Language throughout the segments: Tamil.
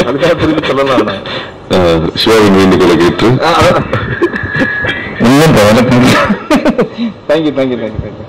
அதுக்காக திருப்பி சொல்லலாம் அஹ், சிவாவின் வேண்டுகோளை கேட்டு இன்னும் வணக்கம் தேங்க்யூ தேங்க்யூ தேங்க்யூ தேங்க்யூ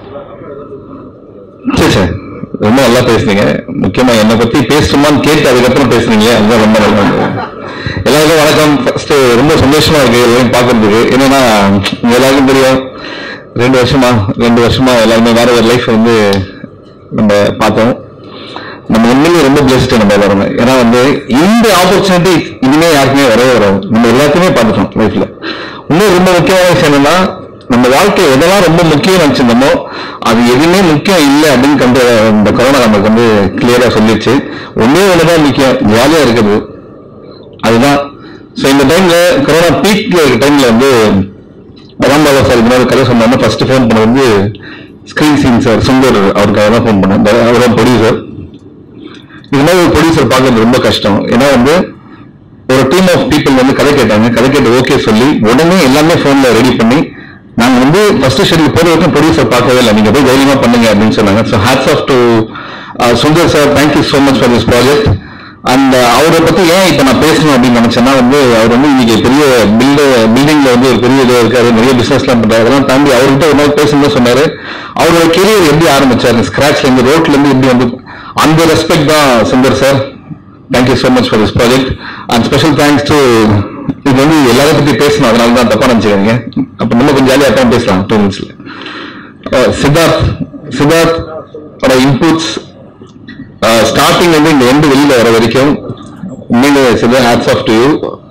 சரி சார் ரொம்ப நல்லா பேசுனீங்க முக்கியமா என்னை பத்தி பேசணுமான்னு கேட்டு அதுக்கப்புறம் பேசுனீங்க அதுதான் ரொம்ப நல்லா இருந்தது. எல்லாருக்கும் வணக்கம் ஃபர்ஸ்ட் ரொம்ப சந்தோஷமா இருக்கு எல்லாரையும் பார்க்கறதுக்கு என்னன்னா உங்க எல்லாருக்கும் தெரியும் ரெண்டு வருஷமா ரெண்டு வருஷமா எல்லாருமே வேற ஒரு லைஃப் வந்து நம்ம பார்த்தோம் நம்ம உண்மையிலேயே ரொம்ப பிளஸ்ட் நம்ம எல்லாருமே ஏன்னா வந்து இந்த ஆப்பர்ச்சுனிட்டி இனிமே யாருக்குமே வரவே வராது நம்ம எல்லாத்தையுமே பார்த்துட்டோம் லைஃப்ல இன்னும் ரொம்ப முக்கியமான விஷயம் என்னன்னா நம்ம வாழ்க்கை எதெல்லாம் ரொம்ப முக்கியம் நினைச்சிருந்தோமோ அது எதுவுமே முக்கியம் இல்லை அப்படின்னு கண்டு இந்த கொரோனா நமக்கு வந்து கிளியரா சொல்லிடுச்சு ஒன்னே ஒண்ணுதான் முக்கியம் ஜாலியா இருக்குது அதுதான் ஸோ இந்த டைம்ல கொரோனா பீக் டைம்ல வந்து ராம்பாபா சார் இந்த மாதிரி கதை சொன்னாங்க ஃபர்ஸ்ட் ஃபோன் பண்ண வந்து ஸ்கிரீன் சீன் சார் சுந்தர் அவருக்காக தான் ஃபோன் பண்ணேன் அவர் தான் ப்ரொடியூசர் இது மாதிரி ஒரு ப்ரொடியூசர் பார்க்கறது ரொம்ப கஷ்டம் ஏன்னா வந்து ஒரு டீம் ஆஃப் பீப்புள் வந்து கதை கேட்டாங்க கதை கேட்டு ஓகே சொல்லி உடனே எல்லாமே ஃபோன்ல ரெடி பண்ணி நாங்க வந்து ஃபர்ஸ்ட் ஷெட்யூல் போற வரைக்கும் ப்ரொடியூசர் பார்க்கவே இல்லை நீங்க போய் தைரியமா பண்ணுங்க அப்படின்னு சொன்னாங்க so hats off to Sundar sir thank you so much for this project and அவரை பத்தி ஏன் இப்ப நான் பேசணும் அப்படின்னு நினைச்சேன்னா வந்து அவர் வந்து இன்னைக்கு பெரிய பில்டு பில்டிங்ல வந்து ஒரு பெரிய இது இருக்காரு நிறைய பிசினஸ் எல்லாம் பண்றாரு அதெல்லாம் தாண்டி அவர்கிட்ட ஒரு நாள் பேசும்போது சொன்னாரு அவரோட கெரியர் எப்படி ஆரம்பிச்சாரு ஸ்கிராச்ல இருந்து ரோட்ல இருந்து எப்படி வந்து அந்த ரெஸ்பெக்ட் தான் Sundar sir thank you so much for this project and special thanks to இது வந்து எல்லாரை பத்தி பேசணும் அதனால தான் தப்பா நினைச்சுக்கோங்க அப்ப நம்ம கொஞ்சம் ஜாலியாக தான் பேசலாம் டூ மினிட்ஸ்ல சித்தார்த் சித்தார்த் இன்புட்ஸ் ஸ்டார்டிங் வந்து இந்த எண்டு வெளியில வர வரைக்கும் உண்மையிலே சில hats off to you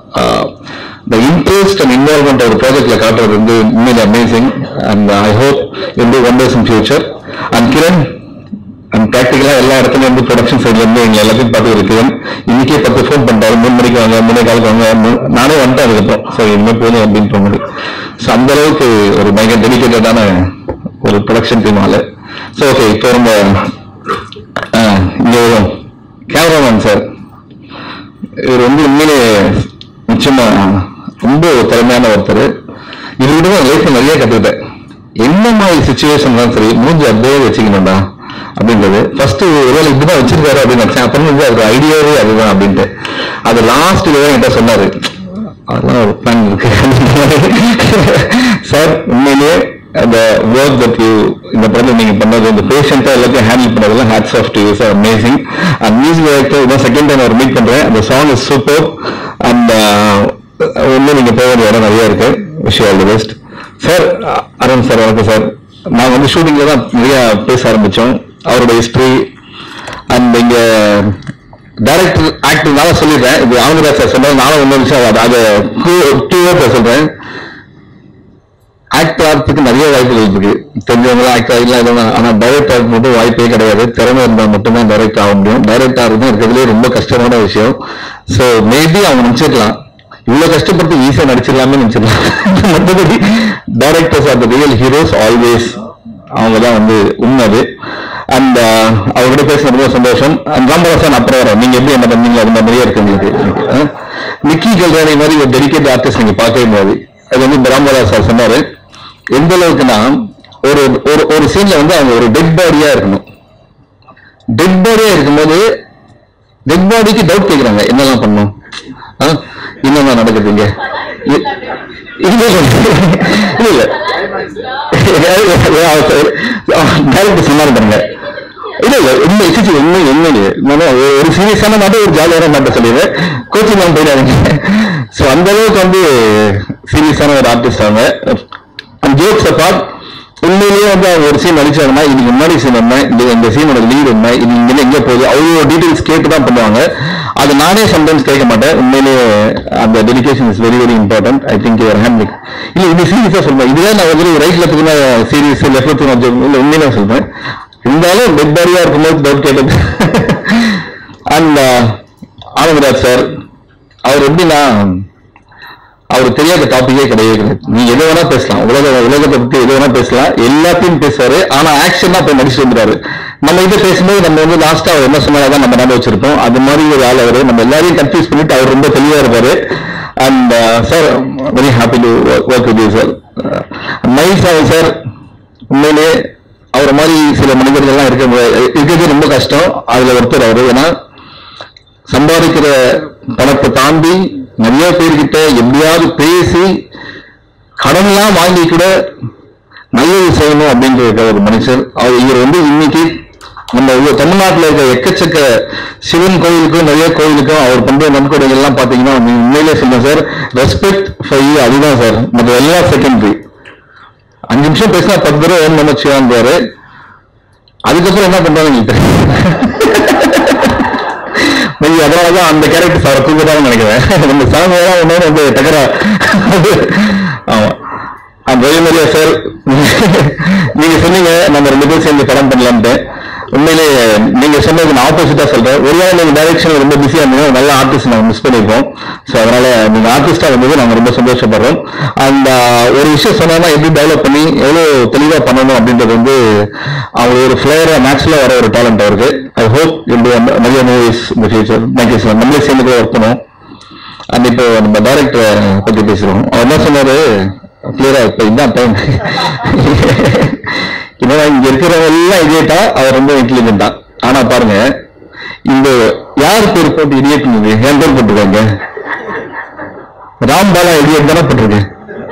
the interest and involvement ஒரு ப்ராஜெக்ட்ல காட்டுறது வந்து உண்மையிலே அமேசிங் அண்ட் ஐ ஹோப் எந்த wonders in future and Kiran and ப்ராக்டிக்கலா எல்லா இடத்துலயும் இருந்து ப்ரொடக்ஷன் சைட்ல இருந்து எங்க எல்லாத்தையும் பார்த்து இருக்கிறேன் இன்னைக்கே பத்து ஃபோன் பண்ணிட்டாரு மூணு மணிக்கு வாங்க மூணே காலுக்கு வாங்க மூ- நானே வந்துட்டேன் அதுக்கப்புறம் ஸோ இனிமே போதும் அப்படின்னு தோணுது ஸோ அந்த அளவுக்கு ஒரு பயங்கர டெடிக்கேட்டடான ஒரு ப்ரொடக்ஷன் டீம் ஆளு ஸோ ஓகே இப்போ நம்ம ஆஹ், இங்க வரும் கேமராமேன் சார் இவர் வந்து உண்மையிலே நிச்சயமா ரொம்ப திறமையான ஒருத்தர் இவர்கிட்ட தான் லைஃப்ல நிறைய கத்துக்கிட்டேன் என்ன மாதிரி சுச்சுவேஷன் தான் சரி மூஞ்சி அப்படியே வச்சுக்கணும்டா அப்படின்றது ஃபர்ஸ்ட் ஒருவேளை இப்படிதான் வச்சிருக்காரு அப்படின்னு நினைச்சேன் அப்புறம் வந்து அவர் ஐடியாவே அதுதான் அப்படின்ட்டு அது லாஸ்ட் என்கிட்ட சொன்னாரு அதெல்லாம் ஒரு பிளான் இருக்கு சார் உண்மையிலேயே அந்த ஒர்க் தட் யூ இந்த படத்தில் நீங்க பண்ணது இந்த பேஷண்டா எல்லாத்தையும் ஹேண்டில் பண்ணதெல்லாம் hats off to you sir amazing and music director இதான் செகண்ட் டைம் அவர் மீட் பண்றேன் அந்த சாங் இஸ் சூப்பர் அண்ட் இன்னும் நீங்க போக வேண்டிய இடம் நிறைய இருக்கு wish all the best sir Arun sir வணக்கம் சார் நான் வந்து ஷூட்டிங்ல தான் நிறைய பேச ஆரம்பிச்சோம் அவரோட ஹிஸ்டரி அண்ட் இங்க டைரக்டர் ஆக்டர் நான் சொல்லிடுறேன் இது ஆனந்தராஜ் சார் சொன்னாங்க நானும் ஒன்று விஷயம் அது அதை டூ இயர்ஸ் சொல்றேன் ஆக்டர் ஆகிறதுக்கு நிறைய வாய்ப்புகள் இருக்கு தெரிஞ்சவங்களாம் ஆக்டர் ஆகலாம் எதுவும் ஆனா டைரக்ட் ஆகிறது மட்டும் வாய்ப்பே கிடையாது திறமை இருந்தால் மட்டும்தான் டைரக்ட் ஆக முடியும் டைரக்ட் ஆகிறது இருக்கிறதுலே ரொம்ப கஷ்டமான விஷயம் ஸோ மேபி அவங்க நினைச்சிருக்கலாம் இவ்வளவு கஷ்டப்பட்டு ஈஸியா நடிச்சிடலாமே நினைச்சிடலாம் மற்றபடி directors are the real heroes always அவங்க தான் வந்து உண்மை அது அண்ட் அவர்கிட்ட பேசுறது ரொம்ப சந்தோஷம் அண்ட் ராமதாசன் அப்புறம் வரேன் நீங்க எப்படி என்ன பண்ணீங்க அது மாதிரியே இருக்கு உங்களுக்கு அஹ், நிக்கி கல்ராணி மாதிரி ஒரு டெடிகேட் ஆர்டிஸ்ட் நீங்க பார்க்கவே முடியாது அது வந்து இந்த ராமதாஸ் சார் சொன்னாரு எந்த அளவுக்குன்னா ஒரு ஒரு ஒரு சீன்ல வந்து அவங்க ஒரு டெட் பாடியா இருக்கணும் டெட் பாடியா இருக்கும்போது டெட் பாடிக்கு டவுட் கேக்குறாங்க என்னெல்லாம் பண்ணும் ஆ? என்னெல்லாம் நடக்குது இங்க இ- இல்ல இல்ல டேரக்டர் சொன்னாரு பாருங்க இல்ல இல்ல உண்மை சிச்சி உண்மை உண்மை நானும் ஒரு- ஒரு சீரியஸான மாட்டம் ஒரு ஜாலியான மாட்டம் சொல்லிடுறேன் கோச்சிங் நான் போயிடாதீங்க ஸோ அந்த அளவுக்கு வந்து சீரியஸான ஒரு ஆர்டிஸ்ட் அவங்க ஜோக்ஸ் அப்பார்ட் உண்மையிலேயே வந்து அவங்க ஒரு சீன் நடிச்சாங்கன்னா இதுக்கு முன்னாடி சீன் என்ன இந்த இந்த சீனோட லீட் என்ன இது இங்க எங்க போகுது அவ்வளோ டீடைல்ஸ் கேட்டு தான் பண்ணுவாங்க அது நானே சம்டைம்ஸ் கேட்க மாட்டேன் உண்மையிலேயே அந்த dedication is very very important I think your handling இல்ல இது சீரியஸா சொல்றேன் இதுவே நான் வந்து ரைட்ல தூக்கின சீரியஸ் லெஃப்ட்ல தூக்கின இல்ல உண்மையிலே சொல்றேன் இருந்தாலும் டெட் பாடியா இருக்கும்போது டவுட் கேட்டது அண்ட் ஆனந்தராஜ் சார் அவர் எப்படின்னா அவருக்கு தெரியாத டாபிக்கே கிடையவே கிடையாது நீங்க எது வேணா பேசலாம் உலக உலகத்தை பத்தி எது வேணா பேசலாம் எல்லாத்தையும் பேசுவாரு ஆனா ஆக்ஷன் தான் போய் நடிச்சு வந்துறாரு நம்ம இதை பேசும்போது நம்ம வந்து லாஸ்டா அவர் என்ன சொன்னாதான் நம்ம ஞாபகம் வச்சிருப்போம் அது மாதிரி ஒரு ஆள் அவரு நம்ம எல்லாரையும் கன்ஃபியூஸ் பண்ணிட்டு அவர் ரொம்ப தெளிவா இருப்பாரு and sir very happy to work with you sir nice ஆகும் சார் உண்மையிலேயே அவரை மாதிரி சில மனிதர்கள்லாம் இருக்க இருக்கிறது ரொம்ப கஷ்டம் அதுல ஒருத்தர் அவரு ஏன்னா சம்பாதிக்கிற பணத்தை தாண்டி நிறைய பேர்கிட்ட எப்படியாவது பேசி கடன்லாம் வாங்கி கூட நல்லது செய்யணும் அப்படின்ற இருக்கிற ஒரு மனுஷர் அவர் இவர் வந்து இன்னைக்கு நம்ம ஊர் தமிழ்நாட்டில் இருக்க எக்கச்சக்க சிவன் கோயிலுக்கும் நிறைய கோயிலுக்கும் அவர் பண்ற நன்கொடைகள் எல்லாம் பாத்தீங்கன்னா நீங்க உண்மையிலே சொல்லுங்க சார் ரெஸ்பெக்ட் ஃபார் யூ அதுதான் சார் மற்ற எல்லாம் செகண்டரி அஞ்சு நிமிஷம் பேசினா பத்து தடவை ஓம் நமச்சிவான்றாரு அதுக்கப்புறம் என்ன பண்றாங்க நீங்க மேபி அதனாலதான் அந்த கேரக்டர் சார் தூக்கட்டான்னு நினைக்கிறேன் நம்ம சாங் ஒன்று வந்து டக்கரா ஆமா அந்த மாதிரியா சார் நீங்க சொன்னீங்க நம்ம ரெண்டு பேரும் சேர்ந்து படம் பண்ணலாம்ட்டு உண்மையிலே நீங்க சொன்னது நான் ஆப்போசிட்டா சொல்றேன் ஒருவேளை நீங்க டைரக்ஷன் ரொம்ப பிஸியா இருந்தீங்க நல்ல ஆர்டிஸ்ட் நாங்க மிஸ் பண்ணிருக்கோம் ஸோ அதனால நீங்க ஆர்டிஸ்டா வந்தது நாங்க ரொம்ப சந்தோஷப்படுறோம் அந்த ஒரு விஷயம் சொன்னா எப்படி டெவலப் பண்ணி எவ்வளவு தெளிவா பண்ணணும் அப்படின்றது வந்து அவர் ஒரு ஃபிளேயரா மேட்ச்ல வர ஒரு டேலண்ட் அவருக்கு ஐ ஹோப் இப்படி நிறைய மூவிஸ் இந்த ஃபியூச்சர் தேங்க்யூ சார் நம்மளே சேர்ந்து போய் ஒர்க் பண்ணுவோம் அண்ட் இப்போ நம்ம டைரக்டர் பத்தி பேசுறோம் அவர் என்ன சொன்னாரு கிளியரா இப்ப இதுதான் டைம் ஏன்னா இங்க இருக்கிறவங்க எல்லாம் இடியட்டா அவர் ரொம்ப இன்டெலிஜென்டா ஆனா பாருங்க இந்த யார் பேர் போட்டு இடியட் என் பேர் போட்டிருக்காங்க ராம்பாலா இடியட் தானே போட்டிருக்கு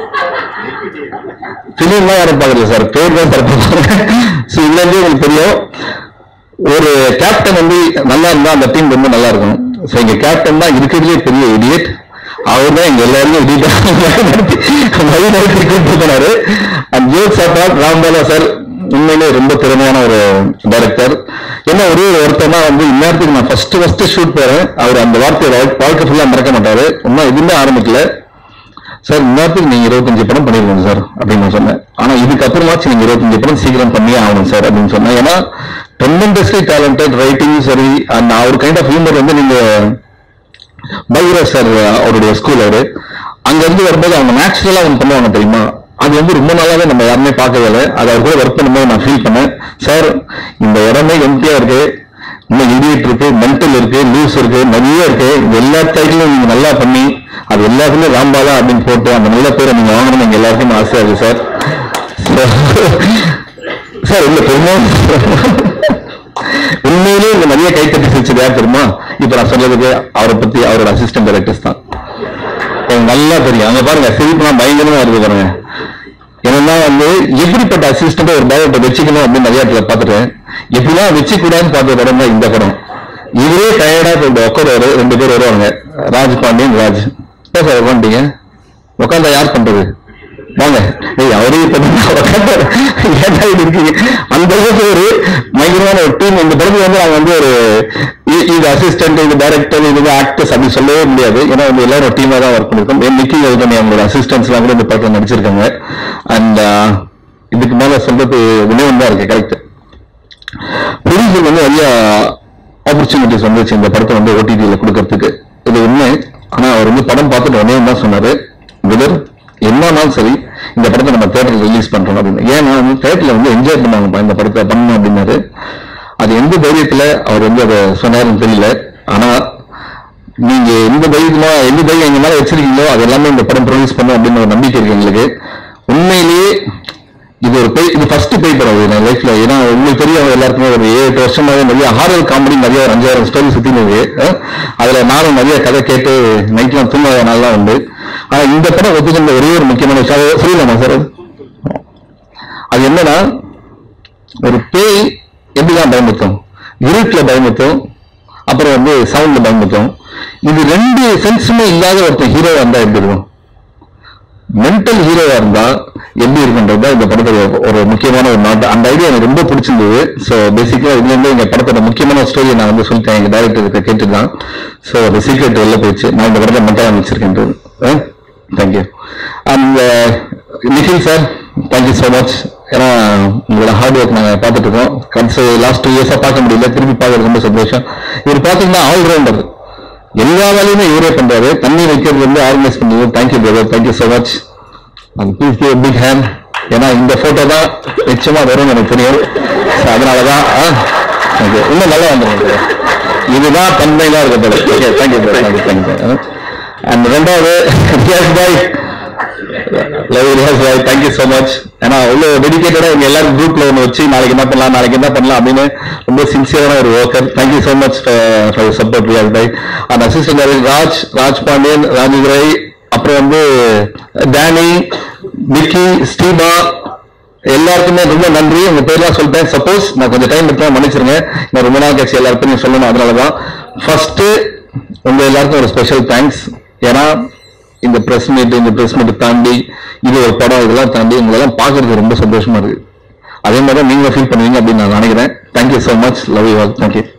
பிலிம்லாம் யாரும் பாக்குறது சார் பேர் தான் சார் பார்ப்பாங்க ஸோ இதுல இருந்து உங்களுக்கு தெரியும் ஒரு கேப்டன் வந்து நல்லா இருந்தா அந்த டீம் ரொம்ப நல்லா இருக்கும் ஸோ எங்க கேப்டன் தான் இருக்கிறதுலே பெரிய இடியட் அவர் தான் எங்க எல்லாருமே இடியட் வழிநடத்தி கூப்பிட்டு போனாரு அண்ட் ஜோக் சாப்பாட் ராம்பாலா சார் உண்மையிலே ரொம்ப திறமையான ஒரு டைரக்டர் என்ன ஒரே ஒரு ஒருத்தனா வந்து இந்நேரத்துக்கு நான் ஃபர்ஸ்ட் ஃபர்ஸ்ட் ஷூட் போறேன் அவர் அந்த வார்த்தையை வாழ்- வாழ்க்கை ஃபுல்லா மறக்க மாட்டாரு இன்னும் எதுவுமே ஆரம்பிக்கல சார் இந்நேரத்துக்கு நீங்க இருபத்தஞ்சு படம் பண்ணிருக்கணும் சார் அப்படின்னு நான் சொன்னேன் ஆனா இதுக்கப்புறமாச்சும் நீங்க இருபத்தஞ்சு படம் சீக்கிரம் பண்ணியே ஆகணும் சார் அப்படின்னு சொன்னேன் ஏன்னா ட்ரெமெண்டஸ்லி டேலண்டட் ரைட்டிங் சரி அண்ட் அவர் கைண்ட் ஆஃப் ஹியூமர் வந்து நீங்க பைரஸ் சார் அவருடைய ஸ்கூல் அவரு அங்க இருந்து வரும்போது அவங்க நேச்சுரலா ஒன்று பண்ணுவாங்க தெரியுமா அது வந்து ரொம்ப நாளாவே நம்ம யாருமே பார்க்கவே இல்லை அது அவர் கூட ஒர்க் பண்ணும்போது நான் ஃபீல் பண்ணேன் சார் இந்த இடமே எம்டியா இருக்கு இன்னும் இடியட் இருக்கு மென்டல் இருக்கு லூஸ் இருக்கு நிறைய இருக்கு இது எல்லா டைட்டிலும் நீங்க நல்லா பண்ணி அது எல்லாத்துலயும் ராம்பாலா அப்படின்னு போட்டு அந்த நல்ல பேரை நீங்க வாங்கணும் எங்க எல்லாருக்கும் ஆசையா இருக்கு சார் சார் இல்ல பெருமா உண்மையிலேயே இந்த நிறைய கைத்தட்டி சிரிச்சது யார் தெரியுமா இப்ப நான் சொல்றதுக்கு அவரை பத்தி அவரோட அசிஸ்டன்ட் டைரக்டர்ஸ் தான் எனக்கு நல்லா தெரியும் அங்க பாருங்க சிரிப்புலாம் பயங்கரமா இருக்கு பாருங்க என்னன்னா வந்து எப்படிப்பட்ட அசிஸ்டன்ட் ஒரு டைரக்டர் வச்சுக்கணும் அப்படின்னு நிறைய இடத்துல பார்த்துட்டேன் எப்படிலாம் வச்சுக்க கூடாதுன்னு பார்த்த படம் தான் இந்த படம் இவரே டயர்டா இப்போ உட்காருவாரு ரெண்டு பேர் வருவாங்க ராஜ் பாண்டியன் ராஜ் ஏன் சார் உட்காந்துட்டீங்க உட்காந்தா யார் பண்றது வாங்க ஏய் அவரே இப்ப உட்காந்தாரு ஏன்டா இப்படி இருக்கீங்க அந்த அளவுக்கு ஒரு பயங்கரமான ஒரு டீம் இந்த படத்துல வந்து நாங்க வந்து ஒரு இ- இது அசிஸ்டன்ட் இது டைரக்டர் இது ஆக்டர்ஸ் அப்படி சொல்லவே முடியாது ஏன்னா வந்து எல்லாரும் டீமா தான் ஒர்க் பண்ணிருக்கோம் என் நிக்கி பண்ணி அவங்களோட அசிஸ்டன்ஸ் எல்லாம் கூட இந்த படத்துல நடிச்சிருக்காங்க அண்ட் இதுக்கு மேல சொல்றது வினயம் தான் இருக்கு கரெக்ட் ப்ரொடியூசர் வந்து நிறைய ஆப்பர்ச்சுனிட்டிஸ் வந்துச்சு இந்த படத்தை வந்து ஓடிடியில கொடுக்கறதுக்கு இது உண்மை ஆனா அவர் வந்து படம் பார்த்துட்டு உடனே தான் சொன்னாரு விதர் என்னன்னாலும் சரி இந்த படத்தை நம்ம தேட்டர்ல ரிலீஸ் பண்றோம் அப்படின்னு ஏன்னா வந்து தேட்டர்ல வந்து என்ஜாய் பண்ணுவாங்கப்பா இந்த படத்தை பண்ணணும் அப்படின்னாரு அது எந்த தைரியத்துல அவர் வந்து அதை சொன்னாருன்னு தெரியல ஆனா நீங்க எந்த தைரியமா எந்த தைரியம் எங்க மேல வச்சிருக்கீங்களோ அது எல்லாமே இந்த படம் ப்ரொடியூஸ் பண்ணும் அப்படின்னு ஒரு நம்பிக்கை இருக்கு எங்களுக்கு உண்மையிலேயே இது ஒரு பேய் இது ஃபர்ஸ்ட் பேய் படம் இது என் லைஃப்ல ஏன்னா உங்களுக்கு தெரியும் எல்லாருக்குமே ஒரு ஏழு எட்டு வருஷமாவே நிறைய ஹாரர் காமெடி நிறைய ஒரு அஞ்சாயிரம் ஸ்டோரி சுத்தி இருக்கு அஹ் அதுல நானும் நிறைய கதை கேட்டு நைட்லாம் தூங்காத நாள்லாம் உண்டு ஆனா இந்த படம் ஒத்துக்கின்ற ஒரே ஒரு முக்கியமான விஷயம் அது சொல்லலாமா சார் அது? அது என்னன்னா ஒரு பேய் எப்படிதான் பயமுறுத்தும் இருட்டுல பயமுறுத்தும் அப்புறம் வந்து சவுண்ட்ல பயமுறுத்தும் இது ரெண்டு சென்ஸுமே இல்லாத ஒருத்தன் ஹீரோ வந்தா எப்படி இருக்கும் மென்டல் ஹீரோவா இருந்தா எப்படி இருக்குன்றது தான் இந்த படத்தோட ஒரு முக்கியமான ஒரு நாட்டு அந்த ஐடியா எனக்கு ரொம்ப பிடிச்சிருந்தது ஸோ பேசிக்கா இதுல இருந்து எங்க படத்தோட முக்கியமான ஸ்டோரியை நான் வந்து சொல்லிட்டேன் எங்க டைரக்டருக்கு கேட்டு தான் ஸோ அந்த சீக்ரெட் வெளில போயிடுச்சு நான் இந்த படத்தை மென்டலா வச்சிருக்கேன் தேங்க்யூ அந்த Nikhil sir thank you so much ஏன்னா உங்களோட ஹார்ட் ஒர்க் நாங்கள் பார்த்துட்டு இருக்கோம் கடைசி லாஸ்ட் டூ இயர்ஸாக பார்க்க முடியல திருப்பி பார்க்கறது ரொம்ப சந்தோஷம் இவர் பார்த்தீங்கன்னா ஆல்ரவுண்டர் எல்லா வேலையுமே இவரே பண்றாரு தண்ணி வைக்கிறது வந்து ஆர்கனைஸ் பண்ணி thank you brother thank you so much அந்த ப்ளீஸ் கிவ் பிக் ஹேண்ட் ஏன்னா இந்த போட்டோ தான் நிச்சயமா வரும்னு எனக்கு தெரியும் So, அதனாலதான் ஓகே இன்னும் நல்லா வந்துருங்க இதுதான் தன்மையில இருக்க போல okay thank you thank you thank you and ரெண்டாவது Riyaz bhai love Riyaz bhai thank you so much ஏன்னா அவ்வளோ டெடிகேட்டடாக எங்க எல்லாரும் குரூப்ல ஒன்று வச்சு நாளைக்கு என்ன பண்ணலாம் நாளைக்கு என்ன பண்ணலாம் அப்படின்னு ரொம்ப சின்சியரான ஒரு worker thank you so much for support Riyaz bhai அந்த அசிஸ்டன்ட் ராஜ் ராஜ் பாண்டியன் ராஜதுரை அப்புறம் வந்து டேனி விக்கி ஸ்டீபா எல்லாருக்குமே ரொம்ப நன்றி உங்க பேர்லாம் சொல்லிட்டேன் சப்போஸ் நான் கொஞ்சம் டைம் எடுத்தா மன்னிச்சிருங்க நான் ரொம்ப நாள் கட்சி எல்லாருக்கும் சொல்லணும் அதனாலதான் ஃபர்ஸ்ட் உங்க எல்லாருக்கும் ஒரு ஸ்பெஷல் தேங்க்ஸ் ஏன்னா இந்த பிரஸ் மீட் இந்த பிரஸ் மீட் தாண்டி இது ஒரு படம் இதெல்லாம் தாண்டி உங்களெல்லாம் பார்க்கறதுக்கு ரொம்ப சந்தோஷமா இருக்கு அதே மாதிரி தான் நீங்க ஃபீல் பண்ணுவீங்க அப்படின்னு நான் நினைக்கிறேன் thank you so much love you all thank you